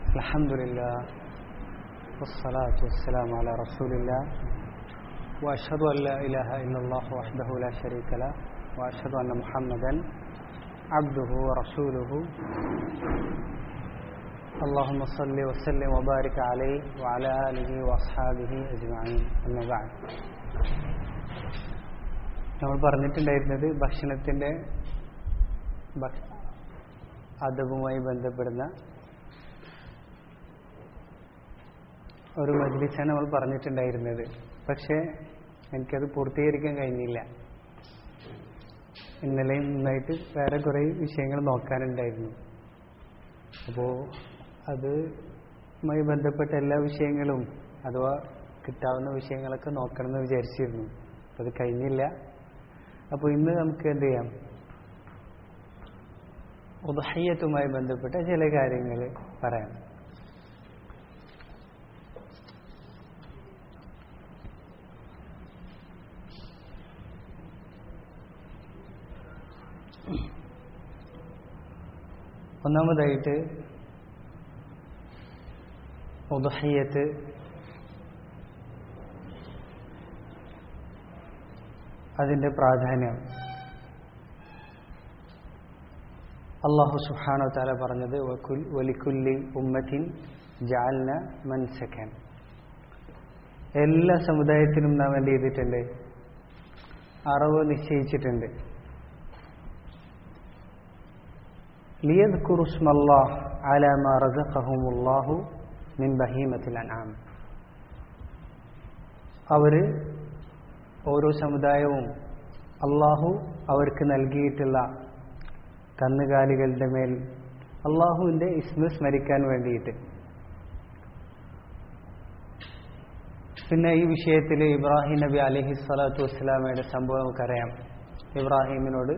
الحمد لله والصلاة والسلام على رسول الله وأشهد أن لا إله إلا الله وحده لا شريك له وأشهد أن محمدا عبده ورسوله اللهم صل وسلم وبارك عليه وعلى آله وأصحابه أجمعين أما بعد നമ്മൾ പറഞ്ഞിട്ടുണ്ടായിരുന്നത് ഭക്ഷണത്തിൻ്റെ അതവുമായി ബന്ധപ്പെടുന്ന ഒരു മജ്ലിസാണ് നമ്മൾ പറഞ്ഞിട്ടുണ്ടായിരുന്നത് പക്ഷേ എനിക്കത് പൂർത്തീകരിക്കാൻ കഴിഞ്ഞില്ല ഇന്നലെയും നന്നായിട്ട് വേറെ കുറേ വിഷയങ്ങൾ നോക്കാനുണ്ടായിരുന്നു അപ്പോൾ അതുമായി ബന്ധപ്പെട്ട എല്ലാ വിഷയങ്ങളും അഥവാ കിട്ടാവുന്ന വിഷയങ്ങളൊക്കെ നോക്കണമെന്ന് വിചാരിച്ചിരുന്നു അത് കഴിഞ്ഞില്ല അപ്പോൾ ഇന്ന് നമുക്ക് എന്ത് ചെയ്യാം ഉദഹയ്യത്തുമായി ബന്ധപ്പെട്ട ചില കാര്യങ്ങൾ പറയാം ഒന്നാമതായിട്ട് ഉദഹയ്യത്ത് അതിൻ്റെ പ്രാധാന്യം അള്ളാഹു സുഹാനോ താല പറഞ്ഞത് വലിക്കുല്ലി ഉമ്മത്തിൻ ജാൽന മൻസക്കൻ എല്ലാ സമുദായത്തിനും നാം എന്ത് ചെയ്തിട്ടുണ്ട് അറവ് നിശ്ചയിച്ചിട്ടുണ്ട് ليذكروا اسم الله على ما رزقهم الله من بهيمة الأنعام അവർ ഓരോ സമുദായവും അള്ളാഹു അവർക്ക് നൽകിയിട്ടുള്ള കന്നുകാലികളുടെ മേൽ അള്ളാഹുവിൻ്റെ ഇസ്മ സ്മരിക്കാൻ വേണ്ടിയിട്ട് പിന്നെ ഈ വിഷയത്തിൽ ഇബ്രാഹിം നബി അലഹി സ്വലാത്തു വസ്സലാമയുടെ സംഭവം നമുക്കറിയാം ഇബ്രാഹിമിനോട്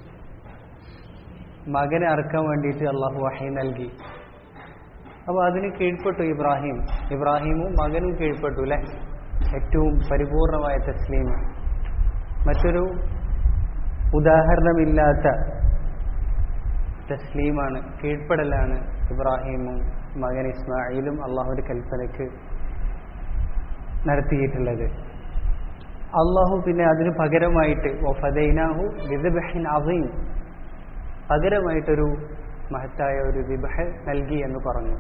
മകനെ അറക്കാൻ വേണ്ടിയിട്ട് അള്ളാഹു വഹി നൽകി അപ്പോൾ അതിന് കീഴ്പ്പെട്ടു ഇബ്രാഹിം ഇബ്രാഹിമും മകനും കീഴ്പ്പെട്ടു അല്ലേ ഏറ്റവും പരിപൂർണമായ തസ്ലീം മറ്റൊരു ഉദാഹരണമില്ലാത്ത തസ്ലീമാണ് കീഴ്പ്പെടലാണ് ഇബ്രാഹിമും മകൻ ഇസ്മായിലും അള്ളാഹുവിൻ്റെ കൽപ്പനയ്ക്ക് നടത്തിയിട്ടുള്ളത് അള്ളാഹു പിന്നെ അതിന് പകരമായിട്ട് ഒഫദൈനാഹു ദിദബഹിൻ അവയും പകരമായിട്ടൊരു മഹത്തായ ഒരു ദിബഹ നൽകി എന്ന് പറഞ്ഞു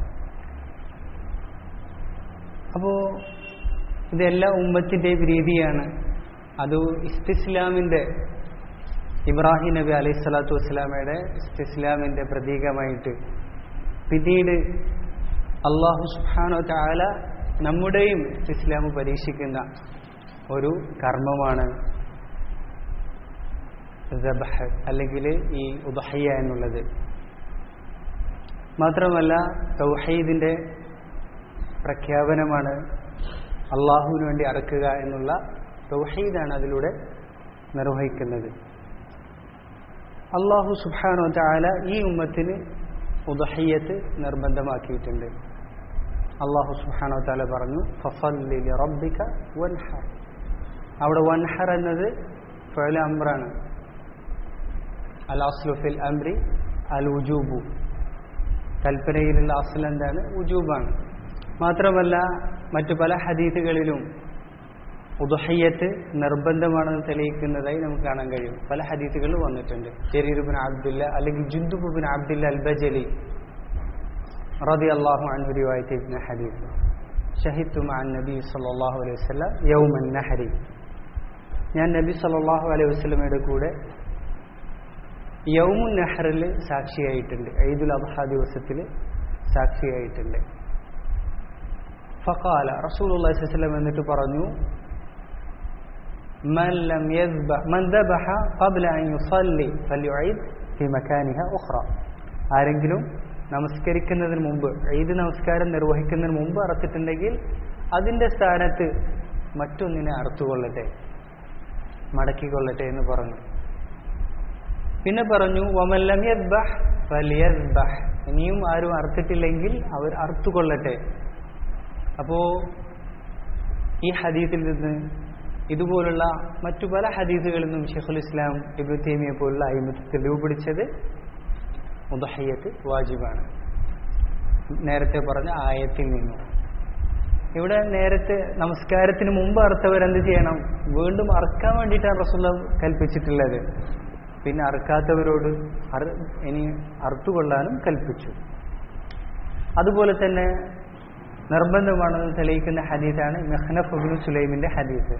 അപ്പോൾ ഇതെല്ലാ ഉമ്മത്തിൻ്റെയും രീതിയാണ് അത് ഇസ്തിസ്ലാമിൻ്റെ ഇബ്രാഹിം നബി അലൈഹി സ്വലാത്തു വസ്സലാമയുടെ ഇസ്തിസ്ലാമിൻ്റെ പ്രതീകമായിട്ട് പിന്നീട് അള്ളാഹു സുഹാനോ താല നമ്മുടെയും ഇസ്ലാം പരീക്ഷിക്കുന്ന ഒരു കർമ്മമാണ് ജബഹ് അല്ലെങ്കിൽ ഈ ഉദഹയ്യ എന്നുള്ളത് മാത്രമല്ല തൗഹീദിൻ്റെ പ്രഖ്യാപനമാണ് അള്ളാഹുവിന് വേണ്ടി അറക്കുക എന്നുള്ള തൗഹീദാണ് അതിലൂടെ നിർവഹിക്കുന്നത് അള്ളാഹു സുബാനോ ചാല ഈ ഉമ്മത്തിന് ഉദഹയ്യത്ത് നിർബന്ധമാക്കിയിട്ടുണ്ട് അള്ളാഹു സുബാനോ താല പറഞ്ഞു ഫസല്ലി റബ്ബിക വൻഹർ അവിടെ വൻഹർ എന്നത് ഫല അമ്രാണ് അൽ അസ്ലുഫിൽ അംരി അൽ ഉജൂബു കൽപ്പനയിലുള്ള അസ്ൽ എന്താണ് ഉജൂബാണ് മാത്രമല്ല മറ്റു പല ഹദീസുകളിലും ഉദഹയ്യത്ത് നിർബന്ധമാണെന്ന് തെളിയിക്കുന്നതായി നമുക്ക് കാണാൻ കഴിയും പല ഹദീസുകളിലും വന്നിട്ടുണ്ട് ജരീറുബിൻ അബ്ദുല്ല അല്ലെങ്കിൽ ജുന്ദുബിൻ അബ്ദുല്ല അൽ ബജലി റതി അള്ളാഹു അൻഹുരിവായി ചെയ്യുന്ന ഹദീസ് ഷഹിത്തു മാൻ നബി സല്ലാഹു അലൈഹി വസ്ലം യൗമൻ നഹരി ഞാൻ നബി സല്ലാഹു അലൈഹി വസ്ലമയുടെ കൂടെ യൗമുൻ നെഹറിൽ സാക്ഷിയായിട്ടുണ്ട് ഈദുൽ അബ്ഹ ദിവസത്തിൽ സാക്ഷിയായിട്ടുണ്ട് ഫഖാല റസൂലുള്ളാഹി സ്വല്ലല്ലാഹു അലൈഹി വസല്ലം എന്നിട്ട് പറഞ്ഞു من لم يذبح من ذبح قبل أن يصلي فليعيد في مكانها أخرى ആരെങ്കിലും നമസ്കരിക്കുന്നതിന് മുമ്പ് ഈദ് നമസ്കാരം നിർവഹിക്കുന്നതിന് മുമ്പ് അറച്ചിട്ടുണ്ടെങ്കിൽ അതിൻ്റെ സ്ഥാനത്ത് മറ്റൊന്നിനെ അറുത്തുകൊള്ളട്ടെ മടക്കിക്കൊള്ളട്ടെ എന്ന് പറഞ്ഞു പിന്നെ പറഞ്ഞു വമല്ലം യദ്ബഹ് ഫലിയദ്ബഹ് ഇനിയും ആരും അറുത്തിട്ടില്ലെങ്കിൽ അവർ അറുത്തുകൊള്ളട്ടെ അപ്പോ ഈ ഹദീസിൽ നിന്ന് ഇതുപോലുള്ള മറ്റു പല ഹദീസുകളിൽ നിന്നും ഷെഖുൽ ഇസ്ലാം ഇബ്നു തൈമിയെ പോലുള്ള അയിമത്ത് തെളിവ് പിടിച്ചത് മുദഹയ്യത്ത് വാജിബാണ് നേരത്തെ പറഞ്ഞ ആയത്തിൽ നിന്നും ഇവിടെ നേരത്തെ നമസ്കാരത്തിന് മുമ്പ് അറുത്തവരെന്ത് ചെയ്യണം വീണ്ടും അറുക്കാൻ വേണ്ടിയിട്ടാണ് റസൂള്ള കൽപ്പിച്ചിട്ടുള്ളത് പിന്നെ അറുക്കാത്തവരോട് അറ ഇനി അറുത്തുകൊള്ളാനും കൽപ്പിച്ചു അതുപോലെ തന്നെ നിർബന്ധമാണെന്ന് തെളിയിക്കുന്ന ഹദീസാണ് മെഹ്നഫ് അബുൽ സുലൈമിന്റെ ഹദീസ്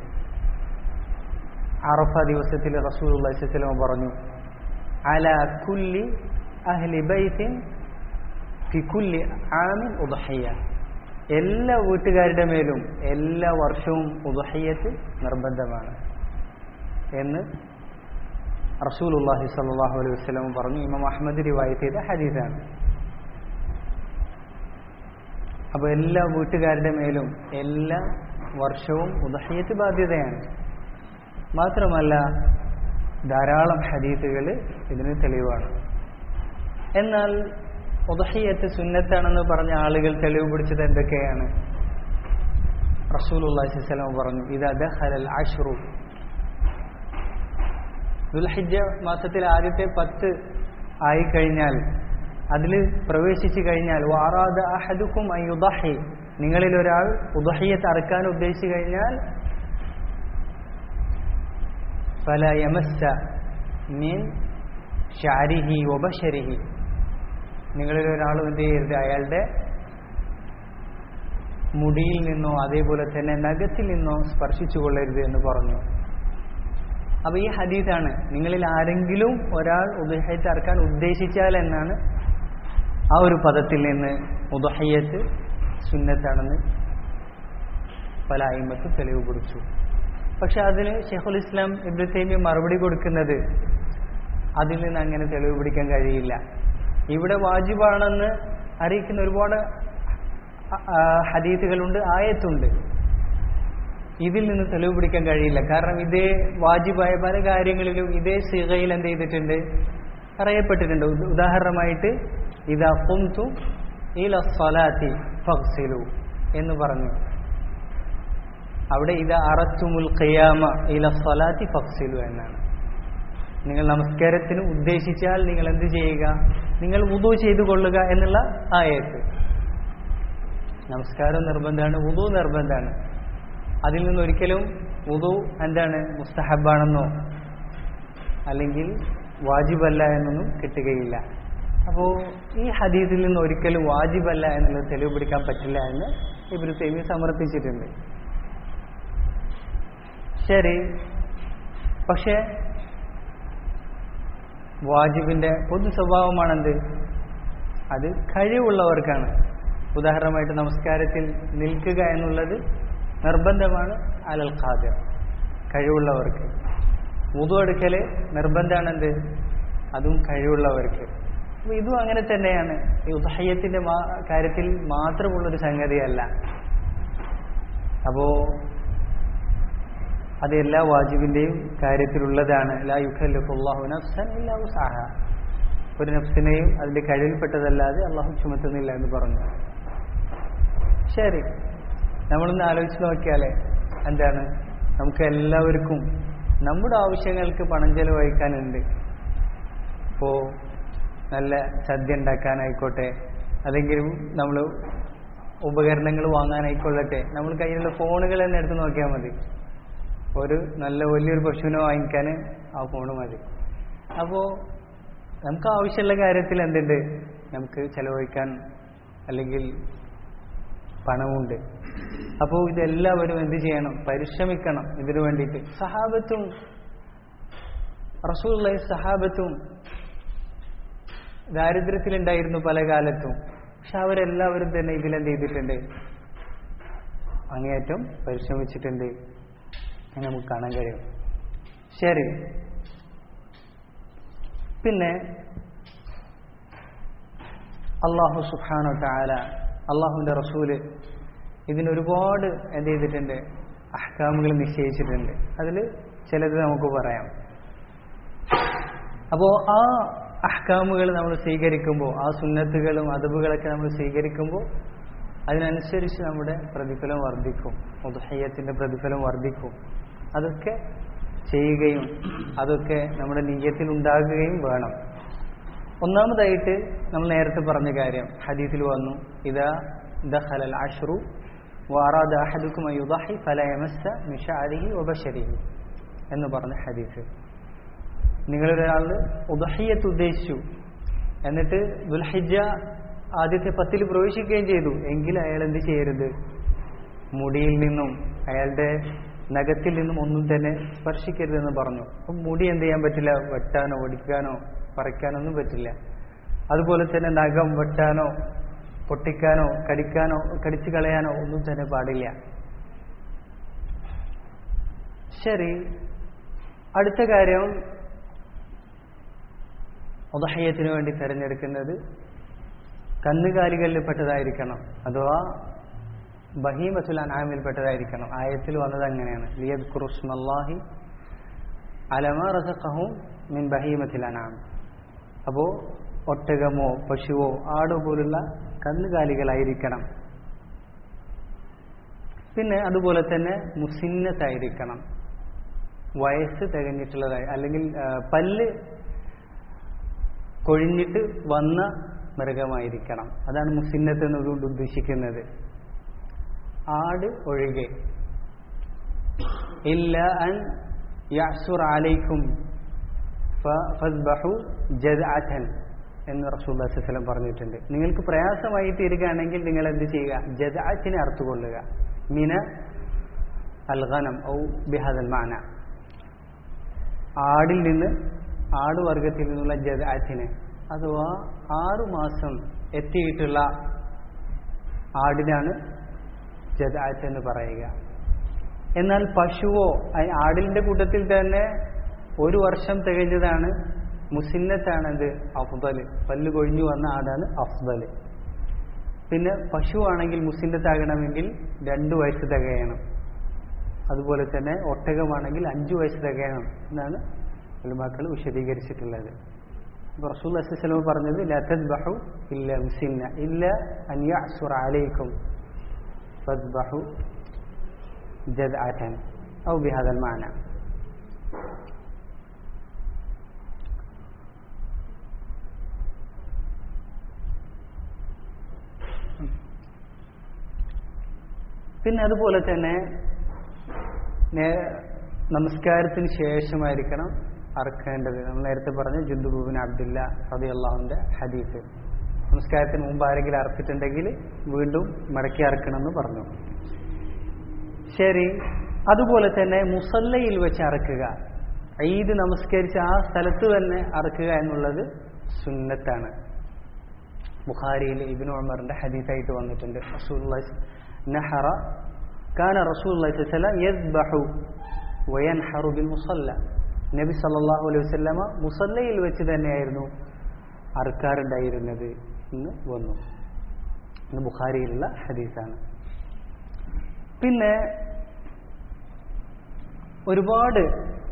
അറഫ ദിവസത്തിൽ റസൂൽ അള്ളാഹിസ്ലം പറഞ്ഞു അല കുല്ലി അഹ്ലി ബൈത്തിൻ ഫി കുല്ലി ആമിൻ ഉദഹയ്യ എല്ലാ വീട്ടുകാരുടെ മേലും എല്ലാ വർഷവും ഉദഹയ്യത്ത് നിർബന്ധമാണ് എന്ന് റസൂൽ അള്ളാഹി സല്ലാഹു അലൈഹി വസ്ലം പറഞ്ഞു ഇമാം അഹമ്മദ് റിവായത്ത് ചെയ്ത ഹദീസാണ് അപ്പോൾ എല്ലാ വീട്ടുകാരുടെ മേലും എല്ലാ വർഷവും ഉദഹയ്യത്ത് ബാധ്യതയാണ് മാത്രമല്ല ധാരാളം ഹദീസുകൾ ഇതിന് തെളിവാണ് എന്നാൽ ഉദഹയ്യത്ത് സുന്നത്താണെന്ന് പറഞ്ഞ ആളുകൾ തെളിവ് പിടിച്ചത് എന്തൊക്കെയാണ് റസൂൽ അള്ളാഹിസ്ലാം പറഞ്ഞു ഇത് അദഹലൽ അഷ്റു ദുൽഹിജ മാസത്തിൽ ആദ്യത്തെ പത്ത് ആയിക്കഴിഞ്ഞാൽ അതിൽ പ്രവേശിച്ചു കഴിഞ്ഞാൽ വാറാദ അഹദുക്കും അയ്യുദഹി നിങ്ങളിൽ ഒരാൾ ഉദഹിയത്ത് അറക്കാൻ ഉദ്ദേശിച്ചു കഴിഞ്ഞാൽ ഫല യമസ്സ മീൻ ഷാരിഹി ഒബശരിഹി നിങ്ങളിൽ ഒരാളും എന്ത് ചെയ്യരുത് അയാളുടെ മുടിയിൽ നിന്നോ അതേപോലെ തന്നെ നഖത്തിൽ നിന്നോ സ്പർശിച്ചു കൊള്ളരുത് എന്ന് പറഞ്ഞു അപ്പൊ ഈ ഹദീസാണ് നിങ്ങളിൽ ആരെങ്കിലും ഒരാൾ ഉദഹയത്ത് അറക്കാൻ ഉദ്ദേശിച്ചാൽ എന്നാണ് ആ ഒരു പദത്തിൽ നിന്ന് ഉദഹയ്യത്ത് സുന്നത്താണെന്ന് പല അയിമത്തും തെളിവ് കൊടുത്തു പക്ഷെ അതിന് ഷെയ്ഖുൽ ഇസ്ലാം ഇബ്രു തൈമിയ മറുപടി കൊടുക്കുന്നത് അതിൽ നിന്ന് അങ്ങനെ തെളിവ് പിടിക്കാൻ കഴിയില്ല ഇവിടെ വാജിബാണെന്ന് അറിയിക്കുന്ന ഒരുപാട് ഹദീത്തുകളുണ്ട് ആയത്തുണ്ട് ഇതിൽ നിന്ന് തെളിവ് പിടിക്കാൻ കഴിയില്ല കാരണം ഇതേ വാജിബായ പല കാര്യങ്ങളിലും ഇതേ സിഗയിൽ എന്ത് ചെയ്തിട്ടുണ്ട് പറയപ്പെട്ടിട്ടുണ്ട് ഉദാഹരണമായിട്ട് ഇതാ കുംതു ഇല സ്വലാത്തി ഫക്സിലു എന്ന് പറഞ്ഞു അവിടെ ഇത് അറത്തുമുൽ ഖിയാമ ഇല സ്വലാത്തി ഫക്സിലു എന്നാണ് നിങ്ങൾ നമസ്കാരത്തിന് ഉദ്ദേശിച്ചാൽ നിങ്ങൾ എന്ത് ചെയ്യുക നിങ്ങൾ വുതു ചെയ്തു കൊള്ളുക എന്നുള്ള ആയത്ത് നമസ്കാരം നിർബന്ധമാണ് വുതു നിർബന്ധമാണ് അതിൽ നിന്ന് ഒരിക്കലും വുതു എന്താണ് മുസ്തഹബാണെന്നോ അല്ലെങ്കിൽ വാജിബല്ല എന്നൊന്നും കിട്ടുകയില്ല അപ്പോൾ ഈ ഹദീസിൽ നിന്ന് ഒരിക്കലും വാജിബല്ല എന്നുള്ളത് തെളിവ് പിടിക്കാൻ പറ്റില്ല എന്ന് ഇബ്രു തൈമി സമർപ്പിച്ചിട്ടുണ്ട് ശരി പക്ഷേ വാജിബിന്റെ പൊതു സ്വഭാവമാണെന്ത് അത് കഴിവുള്ളവർക്കാണ് ഉദാഹരണമായിട്ട് നമസ്കാരത്തിൽ നിൽക്കുക എന്നുള്ളത് നിർബന്ധമാണ് അലൽ ഖാദിർ കഴിവുള്ളവർക്ക് മുതു എടുക്കല് നിർബന്ധമാണെന്ത് അതും കഴിവുള്ളവർക്ക് അപ്പോൾ ഇതും അങ്ങനെ തന്നെയാണ് ഈ ഉദഹയ്യത്തിന്റെ കാര്യത്തിൽ മാത്രമുള്ളൊരു സംഗതിയല്ല അപ്പോ അത് എല്ലാ വാജിബിന്റെയും കാര്യത്തിലുള്ളതാണ് ലാ യുഖല്ലിഫുല്ലാഹു നഫ്സൻ ഇല്ലാ ഉസ്അഹ ഒരു നഫ്സിനെയും അതിന്റെ കഴിവിൽപ്പെട്ടതല്ലാതെ അള്ളാഹു ചുമത്തുന്നില്ല എന്ന് പറഞ്ഞു ശരി നമ്മളൊന്ന് ആലോചിച്ച് നോക്കിയാലേ എന്താണ് നമുക്ക് എല്ലാവർക്കും നമ്മുടെ ആവശ്യങ്ങൾക്ക് പണം ചെലവഴിക്കാനുണ്ട് ഇപ്പോൾ നല്ല സദ്യ ഉണ്ടാക്കാനായിക്കോട്ടെ അല്ലെങ്കിൽ നമ്മൾ ഉപകരണങ്ങൾ വാങ്ങാനായിക്കൊള്ളട്ടെ നമ്മൾ കയ്യിലുള്ള ഫോണുകൾ തന്നെ എടുത്ത് നോക്കിയാൽ മതി ഒരു നല്ല വലിയൊരു പശുവിനെ വാങ്ങിക്കാൻ ആ ഫോണ് മതി അപ്പോൾ നമുക്ക് ആവശ്യമുള്ള കാര്യത്തിൽ എന്തുണ്ട് നമുക്ക് ചെലവഴിക്കാൻ അല്ലെങ്കിൽ പണമുണ്ട് അപ്പോൾ ഇതെല്ലാവരും എന്ത് ചെയ്യണം പരിശ്രമിക്കണം ഇതിനു വേണ്ടിയിട്ട് സഹാബത്തും റസൂള്ള സഹാബത്തും ദാരിദ്ര്യത്തിലുണ്ടായിരുന്നു പല കാലത്തും പക്ഷെ അവരെല്ലാവരും തന്നെ ഇതിലെന്ത് ചെയ്തിട്ടുണ്ട് അങ്ങേയറ്റം പരിശ്രമിച്ചിട്ടുണ്ട് എന്ന് നമുക്ക് കാണാൻ കഴിയും ശരി പിന്നെ അള്ളാഹു സുഖാനോ താല അള്ളാഹുവിൻ്റെ റസൂല് ഇതിനൊരുപാട് എന്ത് ചെയ്തിട്ടുണ്ട് അഹ്കാമുകൾ നിശ്ചയിച്ചിട്ടുണ്ട് അതിൽ ചിലത് നമുക്ക് പറയാം അപ്പോൾ ആ അഹ്കാമുകൾ നമ്മൾ സ്വീകരിക്കുമ്പോൾ ആ സുന്നത്തുകളും അതബുകളൊക്കെ നമ്മൾ സ്വീകരിക്കുമ്പോൾ അതിനനുസരിച്ച് നമ്മുടെ പ്രതിഫലം വർദ്ധിക്കും ഉദഹയ്യത്തിൻ്റെ പ്രതിഫലം വർദ്ധിക്കും അതൊക്കെ ചെയ്യുകയും അതൊക്കെ നമ്മുടെ നീയത്തിൽ ഉണ്ടാകുകയും വേണം ഒന്നാമതായിട്ട് നമ്മൾ നേരത്തെ പറഞ്ഞ കാര്യം ഹദീസിൽ വന്നു ഇതാ ദഖലൽ അഷ്റു വാറാദ അഹദുക്കും അയുദഹി ഫല യമസ്സ മിഷാരിഹി വബശരിഹി എന്ന് പറഞ്ഞ ഹദീസ് നിങ്ങളൊരാൾ ഉദഹിയത്ത് ഉദ്ദേശിച്ചു എന്നിട്ട് ദുൽഹിജ ആദ്യത്തെ പത്തിൽ പ്രവേശിക്കുകയും ചെയ്തു എങ്കിൽ അയാൾ എന്ത് ചെയ്യരുത് മുടിയിൽ നിന്നും അയാളുടെ നഖത്തിൽ നിന്നും ഒന്നും തന്നെ സ്പർശിക്കരുതെന്ന് പറഞ്ഞു അപ്പം മുടി എന്ത് ചെയ്യാൻ പറ്റില്ല വെട്ടാനോ ഒടിക്കാനോ പറിക്കാനോ ഒന്നും പറ്റില്ല അതുപോലെ തന്നെ നഖം വെട്ടാനോ പൊട്ടിക്കാനോ കടിക്കാനോ കടിച്ചു കളയാനോ ഒന്നും തന്നെ പാടില്ല ശരി അടുത്ത കാര്യം ഉദഹയത്തിന് വേണ്ടി തിരഞ്ഞെടുക്കുന്നത് കന്നുകാലികളിൽ പെട്ടതായിരിക്കണം അഥവാ ബഹീമത്തുൽ അനാമിൽ പെട്ടതായിരിക്കണം ആയത്തിൽ വന്നത് അങ്ങനെയാണ് ലിയദ് കുറുസ്മല്ലാഹി അലമ റസഖഹും മിൻ ബഹീമത്തിൽ അനാം അപ്പോൾ ഒട്ടകമോ പശുവോ ആടോ പോലുള്ള കന്നുകാലികളായിരിക്കണം പിന്നെ അതുപോലെ തന്നെ മുസിന്നത്തായിരിക്കണം വയസ്സ് തികഞ്ഞിട്ടുള്ളതായി അല്ലെങ്കിൽ ആ, പല്ല് കൊഴിഞ്ഞിട്ട് വന്ന മൃഗമായിരിക്കണം അതാണ് മുസിന്നത്ത് എന്നതുകൊണ്ട് ഉദ്ദേശിക്കുന്നത് ആട് ഒഴികെ ഇല്ല അൻ യഅ്സുർ അലൈക്കും ഫസ്ബഹു ജദ്അതൻ എന്ന് റസൂൽ വസ്ലം പറഞ്ഞിട്ടുണ്ട് നിങ്ങൾക്ക് പ്രയാസമായി തീരുകയാണെങ്കിൽ നിങ്ങൾ എന്ത് ചെയ്യുക ജദ്അത്തിനെ അർത്ഥകൊള്ളുക മിന അൽഗനം ഔ ബിഹദൽ മാന ആടിൽ നിന്ന് ആടുവർഗത്തിൽ നിന്നുള്ള ജദ്അത്തിനെ അഥവാ ആറു മാസം എത്തിയിട്ടുള്ള ആടിനാണ് ജദ്അത്ത് എന്ന് പറയുക എന്നാൽ പശുവോ അയ് ആടിന്റെ കൂട്ടത്തിൽ തന്നെ ഒരു വർഷം തികഞ്ഞതാണ് മുസിന്നത്താണത് അഫ്ദല് പല്ല് കൊഴിഞ്ഞു വന്ന ആടാണ് അഫ്ദല് പിന്നെ പശുവാണെങ്കിൽ മുസിന്നത്താകണമെങ്കിൽ രണ്ടു വയസ്സ് തികയണം അതുപോലെ തന്നെ ഒട്ടകമാണെങ്കിൽ അഞ്ചു വയസ്സ് തികയണം എന്നാണ് ഉലമാക്കൾ വിശദീകരിച്ചിട്ടുള്ളത് അപ്പോൾ റസൂൽ അസ്സലം പറഞ്ഞത് ലതദ്ബഹു ഇല്ല മുസിന്ന ഇല്ല അൻ യഅ്സുറ അലൈക്കും ഫദ്ബഹു ജദ്അതൻ ഔ ബിഹദൽ മാന പിന്നെ അതുപോലെ തന്നെ നേ- നമസ്കാരത്തിന് ശേഷമായിരിക്കണം അറക്കേണ്ടത് നമ്മൾ നേരത്തെ പറഞ്ഞ ജുദ്ദുബുബിൻ അബ്ദുല്ല റബി അള്ളാഹുവിന്റെ ഹദീസ് നമസ്കാരത്തിന് മുമ്പ് ആരെങ്കിലും അറച്ചിട്ടുണ്ടെങ്കിൽ വീണ്ടും മടക്കി അറക്കണമെന്ന് പറഞ്ഞു ശരി അതുപോലെ തന്നെ മുസല്ലയിൽ വെച്ച് അറക്കുക ഈദ് നമസ്കരിച്ച് ആ സ്ഥലത്ത് തന്നെ അറക്കുക എന്നുള്ളത് സുന്നത്താണ് ബുഖാരിയിൽ ഇബിൻ ഉമറിന്റെ ഹദീസായിട്ട് വന്നിട്ടുണ്ട് റസൂലുള്ളാഹി നഹറ കാന റസൂലുള്ളാഹി സ്വല്ലല്ലാഹു അലൈഹി വസല്ലം യദ്ബഹു വയൻഹറു ബിൽ മുസല്ല നബി സല്ലല്ലാഹു അലൈഹി വസല്ലമ മുസല്ലയിൽ വെച്ച് തന്നെയായിരുന്നു അറുക്കാറുണ്ടായിരുന്നത് എന്ന് വന്നു ഇത് ബുഖാരിയിലുള്ള ഹദീസാണ് പിന്നെ ഒരുപാട്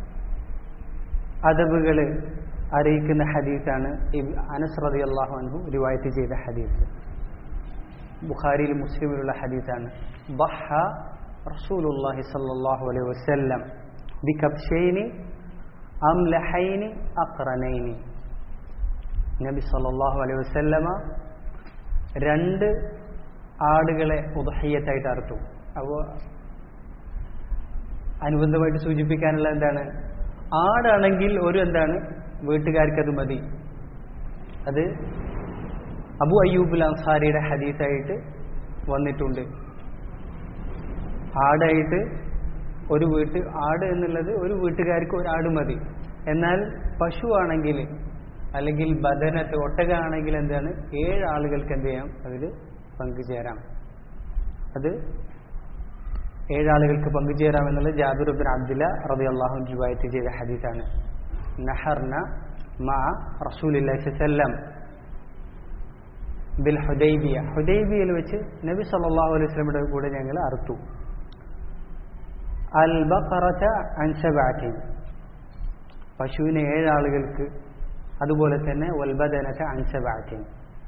അതബുകൾ അറിയിക്കുന്ന ഹദീസാണ് ഇബ് അനസ് റതി അള്ളാഹു അൻഹു റിവായത്ത് ചെയ്ത ഹദീസ് ബുഖാരിയിലും മുസ്ലിമിലുള്ള ഹദീസാണ് ബഹ റസൂലുള്ളാഹി സല്ലല്ലാഹു അലൈഹി വസല്ലം ബികബ്ശൈനി അംലഹൈനി അഖ്റനൈനി നബി സല്ലല്ലാഹു അലൈഹി വസല്ലമ രണ്ട് ആടുകളെ ഉദഹയ്യത്തായിട്ട് അറുത്തു അപ്പോൾ അനുബന്ധമായിട്ട് സൂചിപ്പിക്കാനുള്ള എന്താണ് ആടാണെങ്കിൽ ഒരു എന്താണ് വീട്ടുകാർക്ക് അത് മതി അത് അബു അയ്യൂബുൽ അൻസാരിയുടെ ഹദീസായിട്ട് വന്നിട്ടുണ്ട് ആടായിട്ട് ഒരു വീട്ട് ആട് എന്നുള്ളത് ഒരു വീട്ടുകാർക്ക് ഒരു ആട് മതി എന്നാൽ പശു ആണെങ്കിൽ അല്ലെങ്കിൽ ബദനത്ത് ഒട്ടകമാണെങ്കിൽ എന്താണ് ഏഴ് ആളുകൾക്ക് എന്ത് ചെയ്യാം അതിൽ പങ്കുചേരാം അത് ഏഴാളുകൾക്ക് പങ്കുചേരാം എന്നുള്ളത് ജാബിർ ബിൻ അബ്ദുല്ല റബി അള്ളാഹു ജുവായത്ത് ചെയ്ത ഹദീസാണ് നഹർന മാ റസൂലില്ലാഹി സല്ലം ബിൽ ഹുദൈബിയ ഹുദൈബിയയിൽ വെച്ച് നബി സല്ലല്ലാഹു അലൈഹി വസല്ലമയുടെ കൂടെ ഞങ്ങൾ അറുത്തു അൽ ബഖറത അൻ സബഅത്തിൻ പശുവിനെ ഏഴാളുകൾക്ക് അതുപോലെ തന്നെ വൽബദനത അൻ സബഅത്തിൻ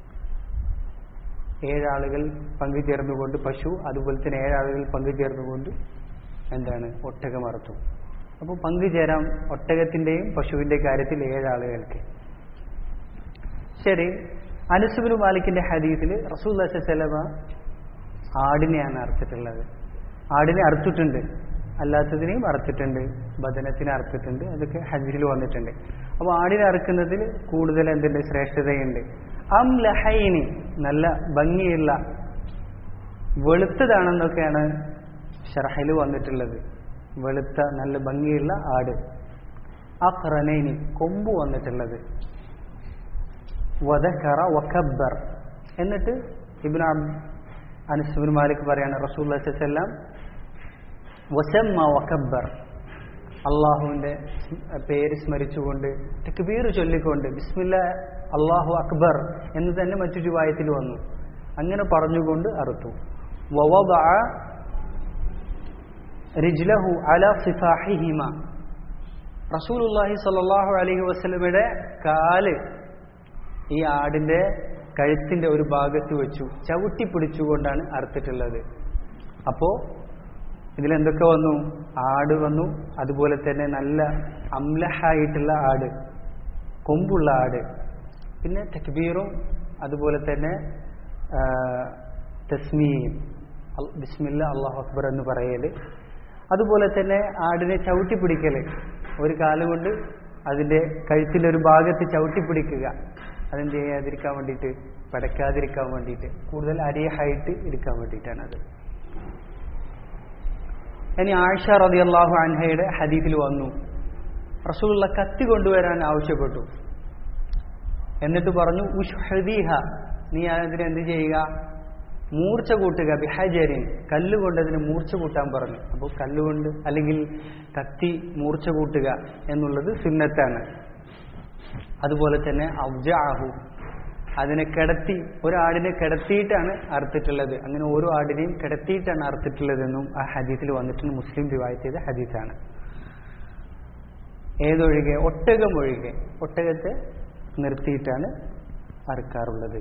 ഏഴാളുകൾ പങ്കുചേർന്നുകൊണ്ട് പശു അതുപോലെ തന്നെ ഏഴാളുകൾ പങ്കുചേർന്നുകൊണ്ട് എന്താണ് ഒട്ടകം അറുത്തു അപ്പോൾ പങ്കുചേരാം ഒട്ടകത്തിൻ്റെയും പശുവിൻ്റെ കാര്യത്തിൽ ഏഴാളുകൾക്ക് ശരി അനസുബിന് മാലിക്കിന്റെ ഹദീസിൽ റസൂൽ സലമ ആടിനെയാണ് അറുത്തിട്ടുള്ളത് ആടിനെ അറുത്തിട്ടുണ്ട് അല്ലാത്തതിനെയും അറുത്തിട്ടുണ്ട് ബദനത്തിനെ അറുത്തിട്ടുണ്ട് അതൊക്കെ ഹജ്ജിൽ വന്നിട്ടുണ്ട് അപ്പോൾ ആടിനെ അറുക്കുന്നതിൽ കൂടുതൽ എന്തുണ്ട് ശ്രേഷ്ഠതയുണ്ട് അം ലഹൈനി നല്ല ഭംഗിയുള്ള വെളുത്തതാണെന്നൊക്കെയാണ് ഷർഹയിൽ വന്നിട്ടുള്ളത് വെളുത്ത നല്ല ഭംഗിയുള്ള ആട് അഖ്റനൈനി കൊമ്പ് വന്നിട്ടുള്ളത് വദക്കറ വക്കബ്ബർ എന്നിട്ട് ഇബ്ൻ അനസുബിൻ മാലിക് പറയാണ് റസൂൽ വസ്സല്ലാം വസമ്മ വക്കബ്ബർ അള്ളാഹുവിൻ്റെ പേര് സ്മരിച്ചുകൊണ്ട് തക്ബീർ ചൊല്ലിക്കൊണ്ട് ബിസ്മില്ല അള്ളാഹു അക്ബർ എന്ന് തന്നെ മറ്റു രൂപായത്തിൽ വന്നു അങ്ങനെ പറഞ്ഞുകൊണ്ട് അറുത്തു വവദഅ റിജ്ലഹു അല സിഫാഹിഹിമ റസൂലുള്ളാഹി സ്വല്ലല്ലാഹു അലൈഹി വസല്ലമയുടെ കാല് ഈ ആടിന്റെ കഴുത്തിന്റെ ഒരു ഭാഗത്ത് വെച്ചു ചവിട്ടി പിടിച്ചുകൊണ്ടാണ് അറുത്തിട്ടുള്ളത് അപ്പോ ഇതിലെന്തൊക്കെ വന്നു ആട് വന്നു അതുപോലെ തന്നെ നല്ല അംലഹായിട്ടുള്ള ആട് കൊമ്പുള്ള ആട് പിന്നെ തക്ബീറും അതുപോലെ തന്നെ തസ്മിയും ബിസ്മില്ല അള്ളാഹു അക്ബർ എന്ന് പറയല് അതുപോലെ തന്നെ ആടിനെ ചവിട്ടി പിടിക്കല് ഒരു കാലം കൊണ്ട് അതിന്റെ കഴുത്തിന്റെ ഒരു ഭാഗത്ത് ചവിട്ടി പിടിക്കുക അതെന്ത് ചെയ്യാതിരിക്കാൻ വേണ്ടിയിട്ട് പടക്കാതിരിക്കാൻ വേണ്ടിയിട്ട് കൂടുതൽ അരിയഹായിട്ട് ഇരിക്കാൻ വേണ്ടിയിട്ടാണ് അത് ഇനി ആയിഷ റതി അള്ളാഹു അൻഹയുടെ ഹദീഫിൽ വന്നു റസൂലുള്ള കത്തി കൊണ്ടുവരാൻ ആവശ്യപ്പെട്ടു എന്നിട്ട് പറഞ്ഞു ഉഷ്ഹദീഹ നീ അതിന് എന്ത് ചെയ്യുക മൂർച്ച കൂട്ടുക ബിഹജരിൻ കല്ലുകൊണ്ട് അതിന് മൂർച്ച കൂട്ടാൻ പറഞ്ഞു അപ്പോൾ കല്ലുകൊണ്ട് അല്ലെങ്കിൽ കത്തി മൂർച്ച കൂട്ടുക എന്നുള്ളത് സുന്നത്താണ് അതുപോലെ തന്നെ അവ്ജാഹു അതിനെ കിടത്തി ഒരാടിനെ കിടത്തിയിട്ടാണ് അറുത്തിട്ടുള്ളത് അങ്ങനെ ഓരോ ആടിനെയും കിടത്തിയിട്ടാണ് അറുത്തിട്ടുള്ളതെന്നും ആ ഹദീസിൽ വന്നിട്ടുണ്ട് മുസ്ലിം റിവായത്ത് ചെയ്ത ഹദീസാണ് ഏതൊഴികെ ഒട്ടകം ഒഴികെ ഒട്ടകത്തെ നിർത്തിയിട്ടാണ് അറുക്കാറുള്ളത്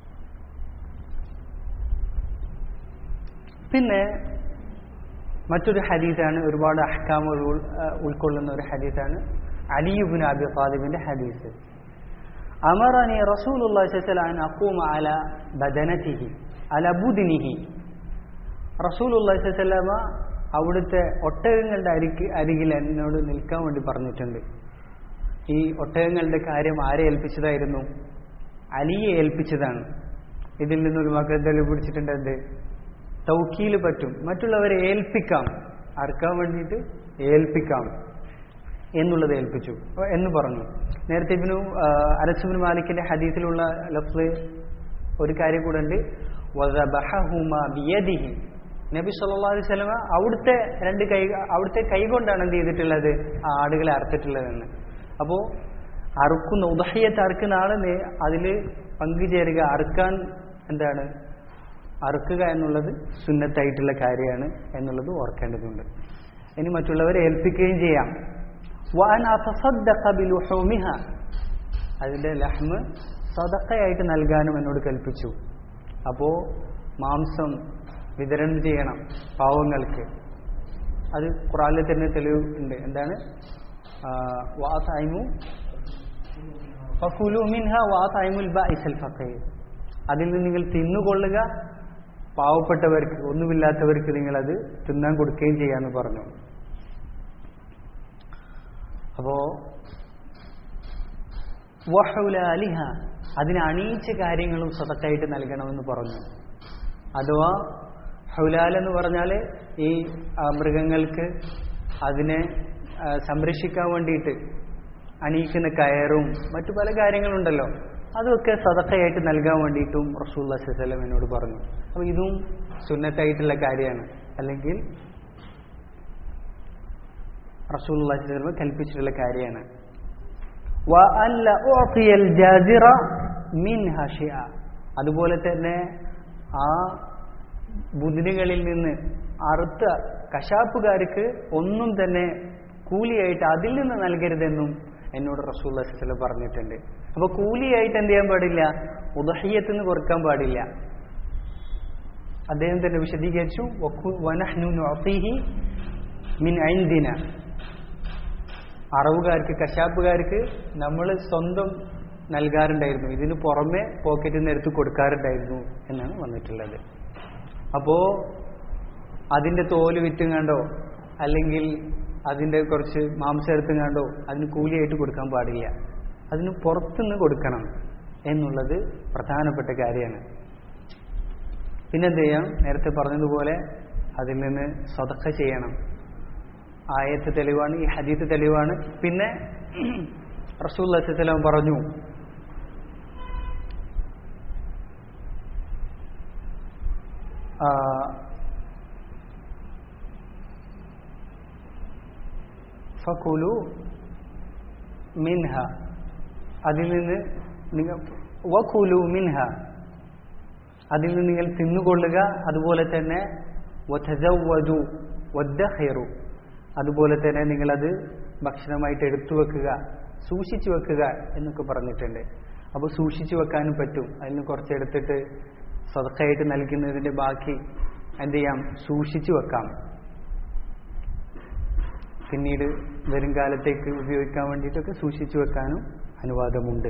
പിന്നെ മറ്റൊരു ഹദീസാണ് ഒരുപാട് അഹ്കാമുകൾ ഉൾക്കൊള്ളുന്ന ഒരു ഹദീസാണ് അലിയുബിൻ അബി ഖാദിബിന്റെ ഹദീസ് അമറനി റസൂലുള്ളാഹി സ്വല്ലല്ലാഹു അലൈഹി അഖൂമ അല ബദനതിഹി അല ബുദ്നിഹി റസൂലുള്ളാഹി സ്വല്ലല്ലാഹു അവിടുത്തെ ഒട്ടകങ്ങളുടെ അരിക്ക് അരികിൽ എന്നോട് നിൽക്കാൻ വേണ്ടി പറഞ്ഞിട്ടുണ്ട് ഈ ഒട്ടകങ്ങളുടെ കാര്യം ആരെ ഏൽപ്പിച്ചതായിരുന്നു അലിയെ ഏൽപ്പിച്ചതാണ് ഇതിൽ നിന്നൊരു മക്കൾ തെളിവ് പിടിച്ചിട്ടുണ്ട് എന്ത് തൗക്കീല് പറ്റും മറ്റുള്ളവരെ ഏൽപ്പിക്കാം അറുക്കാൻ വേണ്ടിയിട്ട് ഏൽപ്പിക്കാം എന്നുള്ളത് ഏൽപ്പിച്ചു എന്ന് പറഞ്ഞു നേരത്തെ ഇബിനു അരസുബിൻ മാലിക്കിന്റെ ഹദീസിലുള്ള ലഫ്സ് ഒരു കാര്യം കൂടെ ഉണ്ട് ബിയദിഹി നബി സല്ലാ അലൈഹി സ്വലമ അവിടുത്തെ രണ്ട് കൈ അവിടുത്തെ കൈ കൊണ്ടാണ് എന്ത് ചെയ്തിട്ടുള്ളത് ആ ആടുകളെ അറുത്തിട്ടുള്ളതെന്ന് അപ്പോൾ അറുക്കുന്ന ഉദഹയ്യത്ത് അറുക്കുന്ന ആള് അതിൽ പങ്കുചേരുക അറുക്കാൻ എന്താണ് അറുക്കുക എന്നുള്ളത് സുന്നത്തായിട്ടുള്ള കാര്യമാണ് എന്നുള്ളത് ഓർക്കേണ്ടതുണ്ട് ഇനി മറ്റുള്ളവരെ ഏൽപ്പിക്കുകയും ചെയ്യാം വാൻ ബിലുഹൂമിഹ അതിന്റെ ലഹ്മ് സദക്കയായിട്ട് നൽകാനും എന്നോട് കൽപ്പിച്ചു അപ്പോൾ മാംസം വിതരണം ചെയ്യണം പാവങ്ങൾക്ക് അത് ഖുറാനിൽ തന്നെ തെളിവ് ഉണ്ട് എന്താണ് വാസായ്മു ഫക്കുലു മിൻഹ വാസായ്മുൽ ബൈസൽ ഫക്കീർ അതിൽ നിന്ന് നിങ്ങൾ തിന്നുകൊള്ളുക പാവപ്പെട്ടവർക്ക് ഒന്നുമില്ലാത്തവർക്ക് നിങ്ങളത് തിന്നാൻ കൊടുക്കുകയും ചെയ്യാന്ന് പറഞ്ഞു അപ്പോ വഹുലാലിഹ അതിന് അണിയിച്ച കാര്യങ്ങളും സ്വതക്കായിട്ട് നൽകണമെന്ന് പറഞ്ഞു അഥവാ ഹൗലാൽ എന്ന് പറഞ്ഞാൽ ഈ മൃഗങ്ങൾക്ക് അതിനെ സംരക്ഷിക്കാൻ വേണ്ടിയിട്ട് അണിയിക്കുന്ന കയറും മറ്റു പല കാര്യങ്ങളുണ്ടല്ലോ അതൊക്കെ സദക്കയായിട്ട് നൽകാൻ വേണ്ടിയിട്ടും റസൂൽ അസ്ലം എന്നോട് പറഞ്ഞു അപ്പോൾ ഇതും സുന്നത്തായിട്ടുള്ള കാര്യമാണ് അല്ലെങ്കിൽ റസൂൽ അസ്ലം കൽപ്പിച്ചിട്ടുള്ള കാര്യമാണ് അതുപോലെ തന്നെ ആ ബുധിനുകളിൽ നിന്ന് അറുത്ത കശാപ്പുകാർക്ക് ഒന്നും തന്നെ കൂലിയായിട്ട് അതിൽ നിന്ന് നൽകരുതെന്നും എന്നോട് റസൂൽ അസ്ലം പറഞ്ഞിട്ടുണ്ട് അപ്പൊ കൂലിയായിട്ട് എന്ത് ചെയ്യാൻ പാടില്ല ഉദഹയ്യത്തിന് കുറക്കാൻ പാടില്ല അദ്ദേഹം തന്നെ വിശദീകരിച്ചു മിൻ ഐന്ദിന അറവുകാർക്ക് കശാപ്പുകാർക്ക് നമ്മൾ സ്വന്തം നൽകാറുണ്ടായിരുന്നു ഇതിന് പുറമെ പോക്കറ്റിൽ നിന്ന് എടുത്ത് കൊടുക്കാറുണ്ടായിരുന്നു എന്നാണ് വന്നിട്ടുള്ളത് അപ്പോ അതിന്റെ തോല് വിറ്റും കണ്ടോ അല്ലെങ്കിൽ അതിന്റെ കുറച്ച് മാംസം എടുത്തും കണ്ടോ അതിന് കൂലിയായിട്ട് കൊടുക്കാൻ പാടില്ല അതിന് പുറത്തുനിന്ന് കൊടുക്കണം എന്നുള്ളത് പ്രധാനപ്പെട്ട കാര്യമാണ് പിന്നെന്ത് ചെയ്യാം നേരത്തെ പറഞ്ഞതുപോലെ അതിൽ നിന്ന് സ്വതക്ക ചെയ്യണം ആയത്ത് തെളിവാണ് ഈ ഹദീത്ത് തെളിവാണ് പിന്നെ റസൂൽ അസലാം പറഞ്ഞു ആ, ഫകുലു മിൻഹ അതിൽ നിന്ന് നിങ്ങൾ വകുലു മിൻഹ അതിൽ നിന്ന് നിങ്ങൾ തിന്നുകൊള്ളുക അതുപോലെ തന്നെ വതസവ്വദു വദ്ദഖിറു അതുപോലെ തന്നെ നിങ്ങളത് ഭക്ഷണമായിട്ട് എടുത്തു വെക്കുക സൂക്ഷിച്ചു വെക്കുക എന്നൊക്കെ പറഞ്ഞിട്ടുണ്ട് അപ്പോൾ സൂക്ഷിച്ചു വെക്കാനും പറ്റും അതിന് കുറച്ചെടുത്തിട്ട് സ്വതക്കായിട്ട് നൽകുന്നതിന്റെ ബാക്കി എന്ത് ചെയ്യാം സൂക്ഷിച്ചു വെക്കാം പിന്നീട് വരും കാലത്തേക്ക് ഉപയോഗിക്കാൻ വേണ്ടിയിട്ടൊക്കെ സൂക്ഷിച്ചു വെക്കാനും അനുവാദമുണ്ട്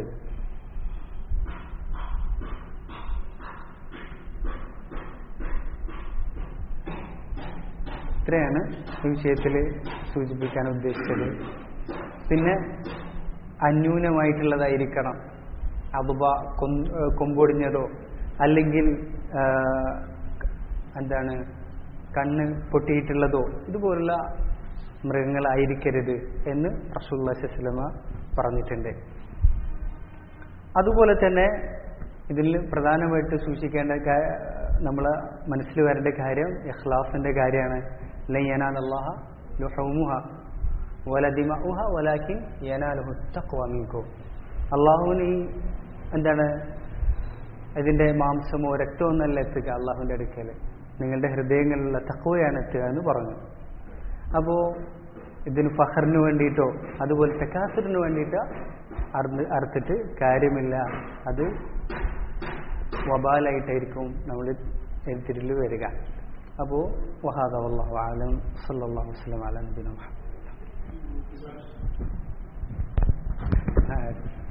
ഇത്രയാണ് ഈ വിഷയത്തിൽ സൂചിപ്പിക്കാൻ ഉദ്ദേശിച്ചത് പിന്നെ അന്യൂനമായിട്ടുള്ളതായിരിക്കണം അബുബ കൊമ്പൊടിഞ്ഞതോ അല്ലെങ്കിൽ ആ, എന്താണ് കണ്ണ് പൊട്ടിയിട്ടുള്ളതോ ഇതുപോലുള്ള മൃഗങ്ങളായിരിക്കരുത് എന്ന് റസൂല്ലാ സ്വലമ പറഞ്ഞിട്ടുണ്ട് അതുപോലെ തന്നെ ഇതിൽ പ്രധാനമായിട്ട് സൂക്ഷിക്കേണ്ട നമ്മൾ മനസ്സിൽ വരേണ്ട കാര്യം ഇഖ്ലാസിന്റെ കാര്യമാണ് ലയ്യനാലല്ലാഹ ലുഹൗമുഹ വലദിമഉഹ വലാക്കിൻ യനാലുഹു തഖ്വ മിൻകും അള്ളാഹുവിന് ഈ എന്താണ് ഇതിന്റെ മാംസമോ രക്തമോ ഒന്നല്ല എത്തുക അള്ളാഹുവിന്റെ അടുക്കൽ നിങ്ങളുടെ ഹൃദയങ്ങളിലുള്ള തക്വയാണ് എത്തുക എന്ന് പറഞ്ഞു അപ്പോൾ ഇതിന് ഫഹറിന് വേണ്ടിയിട്ടോ അതുപോലെ തെക്കാസിന് വേണ്ടിയിട്ടോ അറുന്ന് അറുത്തിട്ട് കാര്യമില്ല അത് വബാലായിട്ടായിരിക്കും നമ്മൾ എഴുത്തിരിൽ വരിക അപ്പോൾ വഹാദ വല്ലാഹു ആലം സല്ലല്ലാഹു വസല്ലം അല നബിന മുഹമ്മദ് ആ